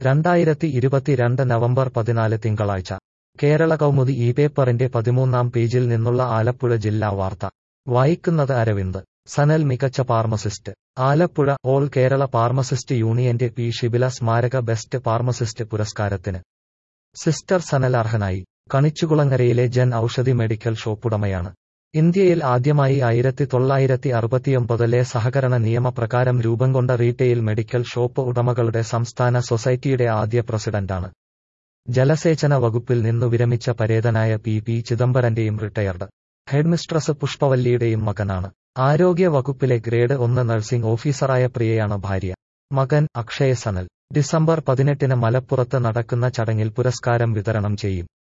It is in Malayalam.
രണ്ടായിരത്തി ഇരുപത്തിരണ്ട് നവംബർ പതിനാല് തിങ്കളാഴ്ച കേരള കൗമുദി ഈ പേപ്പറിന്റെ പതിമൂന്നാം പേജിൽ നിന്നുള്ള ആലപ്പുഴ ജില്ലാ വാർത്ത വായിക്കുന്നത് അരവിന്ദ് സനൽ മികച്ച pharmacist Alappuzha all Kerala pharmacist യൂണിയന്റെ പി ഷിബില സ്മാരക ബെസ്റ്റ് ഫാർമസിസ്റ്റ് പുരസ്കാരത്തിന് സിസ്റ്റർ സനൽ അർഹനായി കണിച്ചുകുളങ്ങരയിലെ ജൻ ഔഷധി മെഡിക്കൽ ഷോപ്പുടമയാണ് ഇന്ത്യയിൽ ആദ്യമായി ആയിരത്തി തൊള്ളായിരത്തി അറുപത്തിയൊമ്പതിലെ സഹകരണ നിയമപ്രകാരം രൂപം കൊണ്ട റീറ്റെയിൽ മെഡിക്കൽ ഷോപ്പ് ഉടമകളുടെ സംസ്ഥാന സൊസൈറ്റിയുടെ ആദ്യ പ്രസിഡന്റാണ് ജലസേചന വകുപ്പിൽ നിന്നു വിരമിച്ച പരേതനായ പി പി ചിദംബരന്റെയും റിട്ടയർഡ് ഹെഡ്മിസ്ട്രസ് പുഷ്പവല്ലിയുടെയും മകനാണ് ആരോഗ്യ വകുപ്പിലെ ഗ്രേഡ് ഒന്ന് നഴ്സിംഗ് ഓഫീസറായ പ്രിയയാണ് ഭാര്യ മകൻ അക്ഷയ സനൽ ഡിസംബർ പതിനെട്ടിന് മലപ്പുറത്ത് നടക്കുന്ന ചടങ്ങിൽ പുരസ്കാരം വിതരണം ചെയ്യും